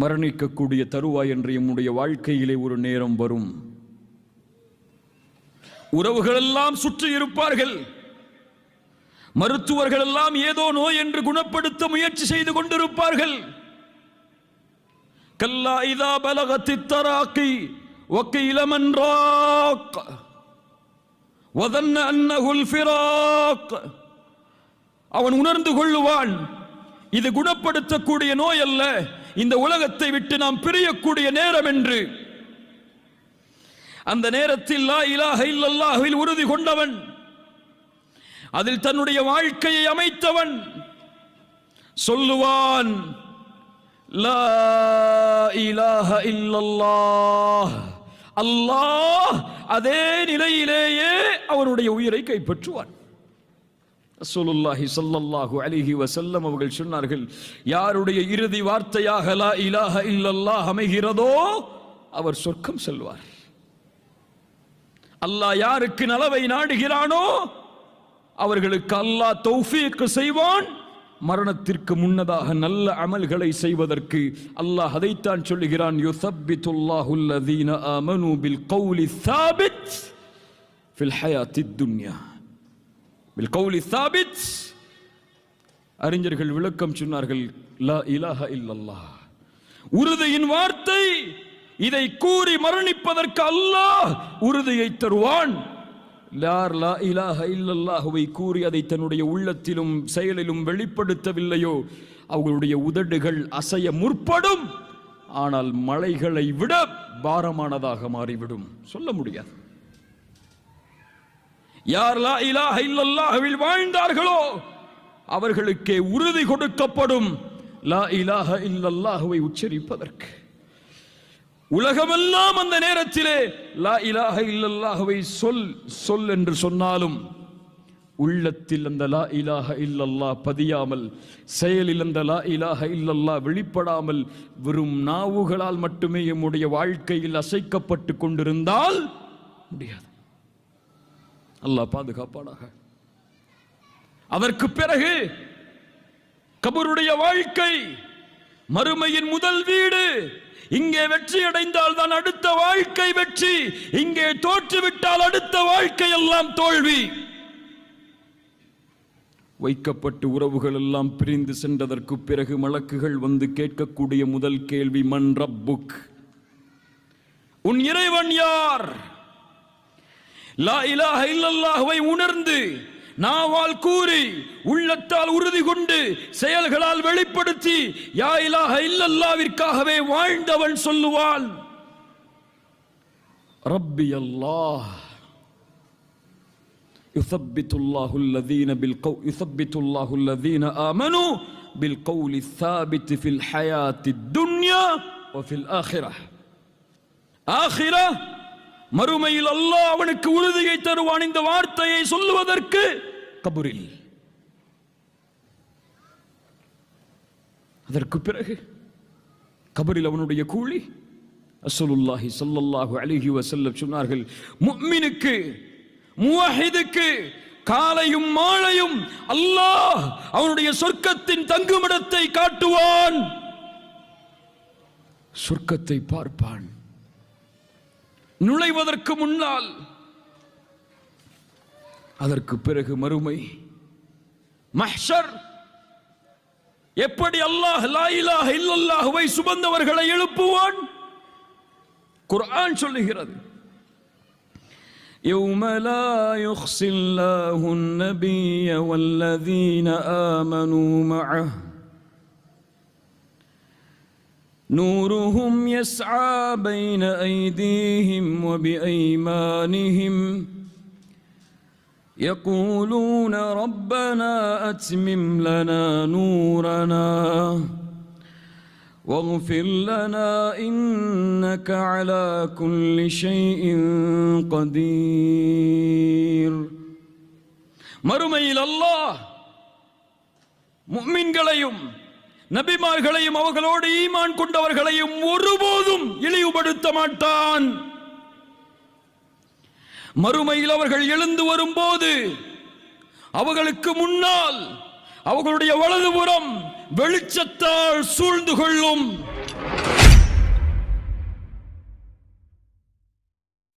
மரணிக்கக்கூடிய தருவாய் என்று எம்முடைய வாழ்க்கையிலே ஒரு நேரம் வரும் உறவுகள் எல்லாம் சுற்றி இருப்பார்கள் மருத்துவர்கள் எல்லாம் ஏதோ நோய் என்று குணப்படுத்த முயற்சி செய்து கொண்டிருப்பார்கள் கல்லா இதா பலகத்தி தராக்கி وقيل من راق وظن أنه الفراق அவன் உணர்ந்து கொள்ளுவான் இது குணப்படுத்தக்கூடிய நோய் அல்ல இந்த உலகத்தை விட்டு நாம் பிரியக்கூடிய நேரம் என்று அந்த நேரத்தில் லா இலாஹ இல்லல்லாஹ்வில் உறுதி கொண்டவன் அதில் தன்னுடைய வாழ்க்கையை அமைத்தவன் சொல்லுவான் லா இலாஹ இல்லல்லாஹ் அல்லாஹ் அதே நிலையிலேயே அவனுடைய உயிரை கைப்பற்றுவான் ரசூலுல்லாஹி ஸல்லல்லாஹு அலைஹி வஸல்லம் அவர்கள் சொன்னார்கள் யாருடைய இறுதி வார்த்தையாக லா இலாஹ இல்லல்லாஹ் அமைகிறதோ அவர் சொர்க்கம் செல்வார் அல்லாஹ் யாருக்கு நலவை நாடுகிறானோ அவர்களுக்கு அல்லாஹ் தௌஃபீக் செய்வான் மரணத்திற்கு முன்னதாக நல்ல அமல்களை செய்வதற்கு அல்லாஹ் அதைத்தான் சொல்லுகிறான் யுசப்பித்துல்லாஹு அல்லதீன ஆமனு பில் கௌலி சாபித் ஃபில் ஹயாத்தித் துன்யா பில் கௌலி சாபித் அறிஞர்கள் விளக்கம் சொன்னார்கள் லா இலாஹ இல்லல்லாஹ் உறுதியின் வார்த்தை இதை கூறி மரணிப்பதற்கு அல்லாஹ் உறுதியை தருவான் யார் லா இலாஹ இல்லல்லாஹுவை கூறி அதை தன்னுடைய உள்ளத்திலும் செயலிலும் வெளிப்படுத்தவில்லையோ அவர்களுடைய உதடுகள் அசைய முற்படும் ஆனால் மலைகளை விட பாரமானதாக மாறிவிடும் சொல்ல முடியாது யார் லா இலாஹ இல்லல்லாஹுவில் வாழ்ந்தார்களோ அவர்களுக்கே உறுதி கொடுக்கப்படும் லா இலாஹ இல்லல்லாஹுவை உச்சரிப்பதற்கு உலகமெல்லாம் அந்த நேரத்திலே லா இலாஹ இல்லல்லாஹுவை சொல் சொல் என்று சொன்னாலும் உள்ளத்தில் அந்த லா இலாஹ இல்லல்லாஹ் பதியாமல் செயலில் அந்த லா இலாஹ இல்லல்லாஹ் வெளிப்படாமல் வெறும் நாவுகளால் மட்டுமே எம்முடைய வாழ்க்கையில் அசைக்கப்பட்டு கொண்டிருந்தால் முடியாது அல்லாஹ் பாதுகாப்பானாக அதற்கு பிறகு கபருடைய வாழ்க்கை மறுமையின் முதல் வீடு இங்கே வெற்றி அடைந்தால் தான் அடுத்த வாழ்க்கை வெற்றி இங்கே தோற்றுவிட்டால் அடுத்த வாழ்க்கை எல்லாம் தோல்வி வைக்கப்பட்டு உறவுகள் எல்லாம் பிரிந்து சென்றதற்கு பிறகு மலக்குகள் வந்து கேட்கக்கூடிய முதல் கேள்வி மன் ரப்புக் உன் இறைவன் யார் லா இலாஹ இல்லல்லாஹுவை உணர்ந்து நாவால் கூறி உள்ளத்தால் உறுதி கொண்டு செயல்களால் வெளிப்படுத்தி யா இலாஹ இல்லல்லாவிற்காகவே வாழ்ந்தவன் சொல்லுவான் ரப்பி அல்லாஹ் يثبت الله الذين بالقول يثبت الله الذين آمنوا بالقول الثابت في الحياة الدنيا وفي الآخرة آخرة மறுமையில் அல்லாஹ் அவனுக்கு உறுதியை தருவான் இந்த வார்த்தையை சொல்லுவதற்கு கபூரில் அதற்கு பிறகு கபரில் அவனுடைய கூலி அஸ்ஸலுல்லாஹி ஸல்லல்லாஹு அலைஹி வஸல்லம் சொன்னார்கள் முஃமினுக்கு முவஹிதுக்கு காலையும் மாலையும் அல்லாஹ் அவனுடைய சொர்க்கத்தின் தங்குமிடத்தை காட்டுவான் சொர்க்கத்தை பார்ப்பான் நுழைவதற்கு முன்னால் அதற்கு பிறகு மறுமை மஹ்ஷர் எப்படி அல்லாஹ் லா இலாஹ இல்லல்லாஹுவை சுமந்தவர்களை எழுப்புவான் குர்ஆன் சொல்லுகிறது يوم لا يخزي الله النبي والذين آمنوا معه نورهم يسعى بين أيديهم وبأيمانهم يقولون ربنا أتمم لنا نورنا واغفر لنا إنك على كل شيء قدير மறுமையில் அல்லாஹ் முஃமின்களையும் நபிமார்களையும் அவர்களோடு ஈமான் கொண்டவர்களையும் ஒருபோதும் இழிவுபடுத்த மாட்டான் மறுமையில் அவர்கள் எழுந்து வரும்போது அவர்களுக்கு முன்னால் அவர்களுடைய வலதுபுறம் வெளிச்சத்தால் சூழ்ந்து கொள்ளும்